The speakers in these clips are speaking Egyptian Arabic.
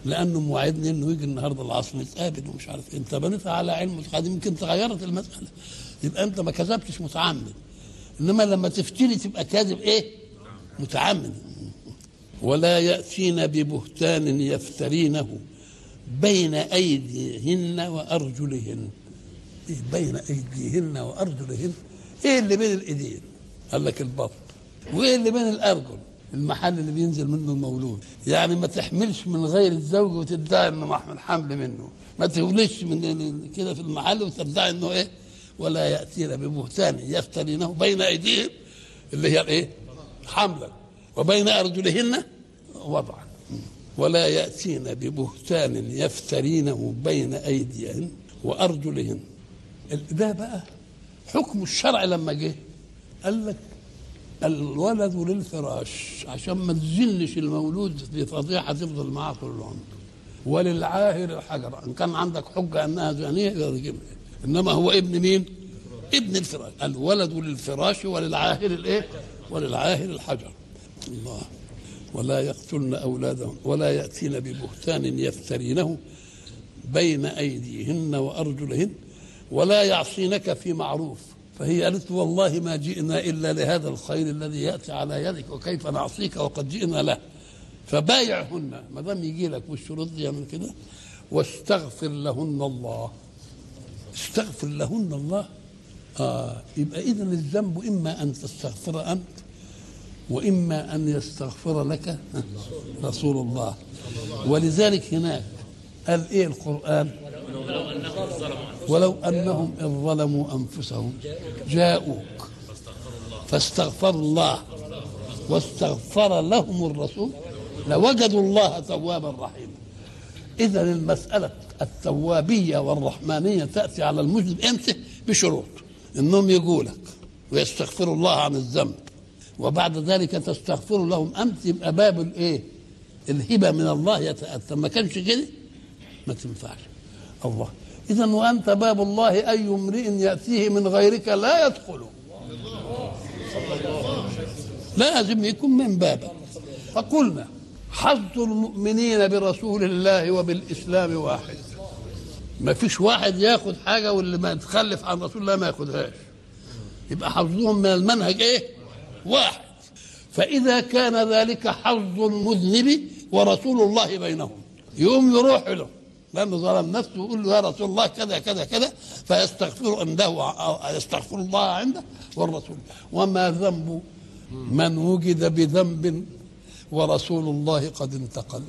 لانه موعدني انه يجي النهارده العصر نتقابل ومش عارف إيه. انت بنيتها على علم متقدم يمكن تغيرت المساله يبقى انت ما كذبتش متعمد انما لما تفتري تبقى كاذب ايه متعمد ولا ياتين ببهتان يفترينه بين ايديهن وارجلهن إيه بين ايديهن وارجلهن ايه اللي بين الايدين قال لك البطن وايه اللي بين الارجل المحل اللي بينزل منه المولود يعني ما تحملش من غير الزوج وتدعي انه محمل حمل منه ما تولدش من كده في المحل وتدعي انه ايه ولا ياتين ببهتان يفترينه بين ايديهم اللي هي الايه حملا وبين ارجلهن وضعا ولا ياتين ببهتان يفترينه بين ايديهن وارجلهن ده بقى حكم الشرع لما جه قال لك الولد للفراش عشان ما تزلش المولود في فضيحه تفضل معاه طول العمر وللعاهر الحجر ان كان عندك حجه انها زانيه يرجمها انما هو ابن مين؟ ابن الفراش الولد للفراش وللعاهر الايه؟ وللعاهر الحجر الله ولا يقتلن اولادهم ولا ياتين ببهتان يفترينه بين ايديهن وارجلهن ولا يعصينك في معروف فهي قالت والله ما جئنا الا لهذا الخير الذي ياتي على يدك وكيف نعصيك وقد جئنا له فبايعهن ما دام يجي لك بالشروط دي يعمل كده واستغفر لهن الله استغفر لهن الله آه يبقى اذا الذنب اما ان تستغفر انت واما ان يستغفر لك رسول الله ولذلك هناك قال ايه القران ولو انهم اذ ظلموا انفسهم جاءوك فاستغفروا الله واستغفر لهم الرسول لوجدوا الله توابا رحيما اذا المساله التوابيه والرحمانيه تاتي على المذنب امتى بشروط انهم يقولك ويستغفروا الله عن الذنب وبعد ذلك تستغفر لهم امس يبقى باب الايه الهبه من الله يتاتى ما كانش كده ما تنفعش الله اذا وانت باب الله اي امرئ ياتيه من غيرك لا يدخله لازم يكون من بابك فقلنا حظ المؤمنين برسول الله وبالاسلام واحد ما فيش واحد ياخد حاجه واللي ما يتخلف عن رسول الله ما ياخدهاش يبقى حظهم من المنهج ايه واحد فاذا كان ذلك حظ المذنب ورسول الله بينهم يقوم يروح له لانه ظلم نفسه ويقول له يا رسول الله كذا كذا كذا فيستغفر عنده يستغفر الله عنده والرسول وما ذنب من وجد بذنب ورسول الله قد انتقل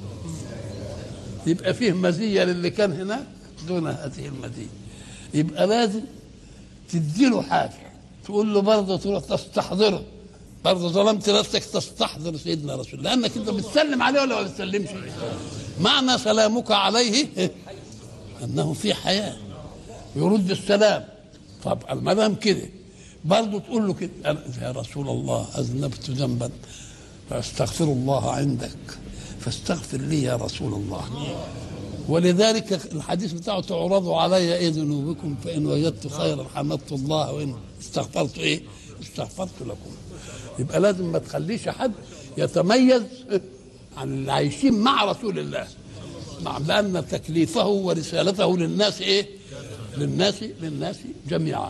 يبقى فيه مزيه للي كان هناك دون هذه المزيه يبقى لازم تديله حاجه تقول له برضه تروح تستحضره برضه ظلمت نفسك تستحضر سيدنا رسول الله لانك انت بتسلم عليه ولا ما بتسلمش معنى سلامك عليه انه في حياه يرد السلام طب ما دام كده برضه تقول له كده يا رسول الله اذنبت ذنبا فاستغفر الله عندك فاستغفر لي يا رسول الله ولذلك الحديث بتاعه تعرضوا علي ايه ذنوبكم فان وجدت خيرا حمدت الله وان استغفرت ايه استغفرت لكم يبقى لازم ما تخليش حد يتميز عن اللي عايشين مع رسول الله نعم لان تكليفه ورسالته للناس ايه للناس للناس جميعا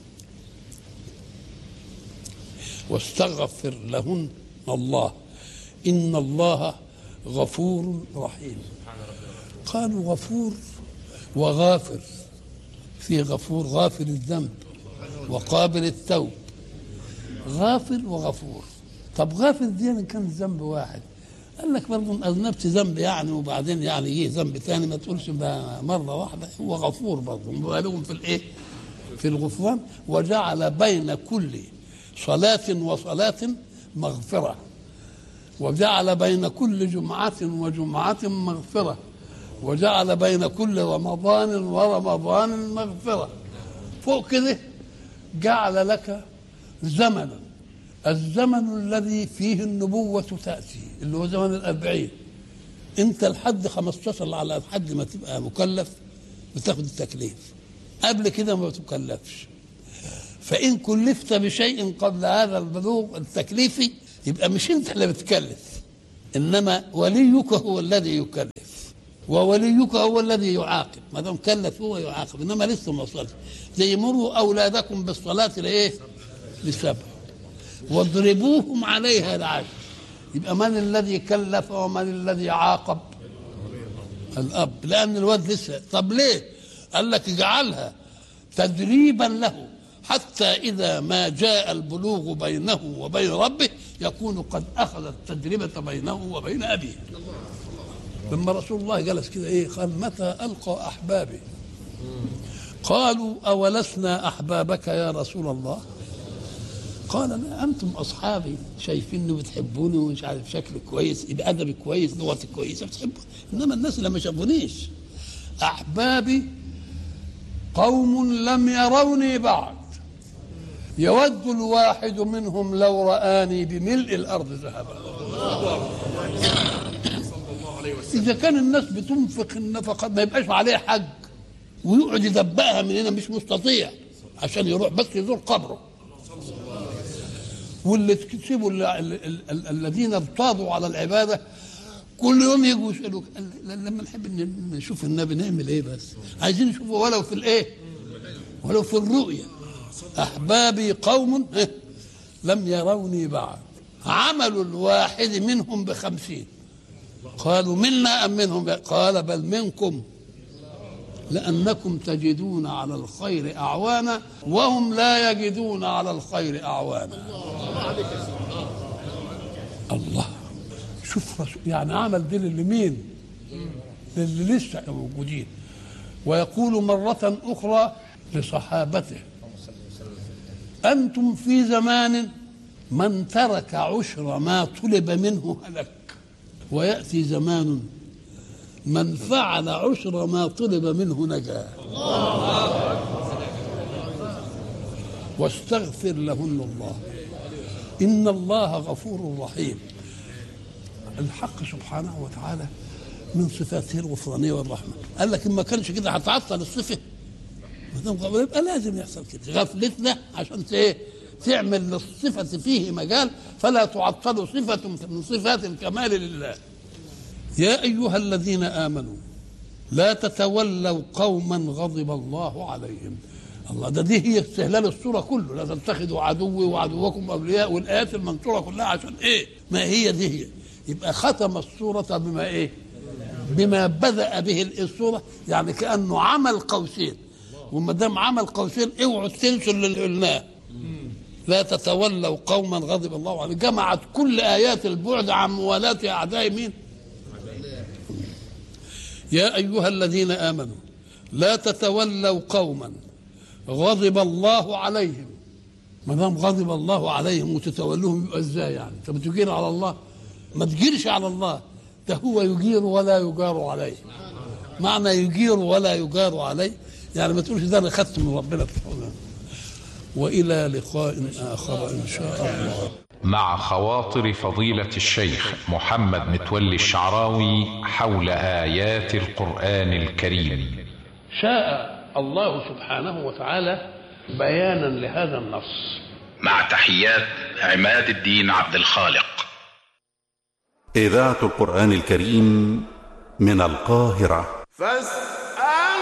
واستغفر لهن الله ان الله غفور رحيم قالوا غفور وغافر في غفور غافر الذنب وقابل التوب غافر وغفور طب غافر دي ان كان ذنب واحد قال لك برضه اذنبت ذنب يعني وبعدين يعني جه ذنب ثاني ما تقولش ده مره واحده هو غفور برضه مبالغ في الايه؟ في الغفران وجعل بين كل صلاة وصلاة مغفرة وجعل بين كل جمعة وجمعة مغفرة وجعل بين كل رمضان ورمضان مغفرة فوق كده جعل لك زمنا الزمن الذي فيه النبوة تأتي اللي هو زمن الأربعين أنت لحد 15 على حد ما تبقى مكلف بتاخد التكليف قبل كده ما بتكلفش فإن كلفت بشيء قبل هذا البلوغ التكليفي يبقى مش أنت اللي بتكلف إنما وليك هو الذي يكلف ووليك هو الذي يعاقب ما دام كلف هو يعاقب انما لسه ما وصلش زي مروا اولادكم بالصلاه لايه؟ لسبع واضربوهم عليها العشر يبقى من الذي كلف ومن الذي عاقب؟ الاب لان الواد لسه طب ليه؟ قال لك اجعلها تدريبا له حتى اذا ما جاء البلوغ بينه وبين ربه يكون قد اخذ التجربه بينه وبين ابيه لما رسول الله جلس كده ايه قال متى القى احبابي قالوا اولسنا احبابك يا رسول الله قال لا انتم اصحابي شايفيني بتحبوني ومش عارف شكلي كويس يبقى ادبي كويس لغتي كويسه بتحبوا انما الناس اللي ما شافونيش احبابي قوم لم يروني بعد يود الواحد منهم لو رآني بملء الأرض ذهبا إذا كان الناس بتنفق النفقات ما يبقاش عليه حج ويقعد يدبقها من هنا مش مستطيع عشان يروح بس يزور قبره واللي تكسبوا ال- ال- ال- ال- الذين ارتاضوا على العباده كل يوم يجوا يسالوك قال ل- لما نحب ن- نشوف النبي نعمل ايه بس عايزين نشوفه ولو في الايه ولو في الرؤيا احبابي قوم إيه؟ لم يروني بعد عمل الواحد منهم بخمسين قالوا منا ام منهم قال بل منكم لأنكم تجدون على الخير أعوانا وهم لا يجدون على الخير أعوانا الله شوف رسول يعني عمل دي لمين للي لسه موجودين ويقول مرة أخرى لصحابته أنتم في زمان من ترك عشر ما طلب منه هلك ويأتي زمان من فعل عشر ما طلب منه نجا واستغفر لهن الله إن الله غفور رحيم الحق سبحانه وتعالى من صفاته الغفرانية والرحمة قال لك إن ما كانش كده هتعطل الصفة ما دام غفور يبقى لازم يحصل كده غفلتنا عشان ت- ايه تعمل للصفة فيه مجال فلا تعطل صفة من صفات الكمال لله يا أيها الذين آمنوا لا تتولوا قوما غضب الله عليهم الله ده دي هي استهلال السورة كله لا تتخذوا عدوي وعدوكم أولياء والآيات المنصورة كلها عشان إيه ما هي دي هي يبقى ختم السورة بما إيه بما بدأ به السورة يعني كأنه عمل قوسين وما دام عمل قوسين اوعوا تنسوا اللي قلناه لا تتولوا قوما غضب الله عليهم جمعت كل آيات البعد عن موالاة أعداء مين يا أيها الذين آمنوا لا تتولوا قوما غضب الله عليهم ما دام غضب الله عليهم وتتولوهم يبقى ازاي يعني؟ انت بتجير على الله؟ ما تجيرش على الله ده هو يجير ولا يجار عليه معنى يجير ولا يجار عليه يعني ما تقولش ده انا خدت من ربنا والى لقاء اخر ان شاء الله مع خواطر فضيلة الشيخ محمد متولي الشعراوي حول آيات القرآن الكريم شاء الله سبحانه وتعالى بيانا لهذا النص مع تحيات عماد الدين عبد الخالق إذاعة القرآن الكريم من القاهرة فاس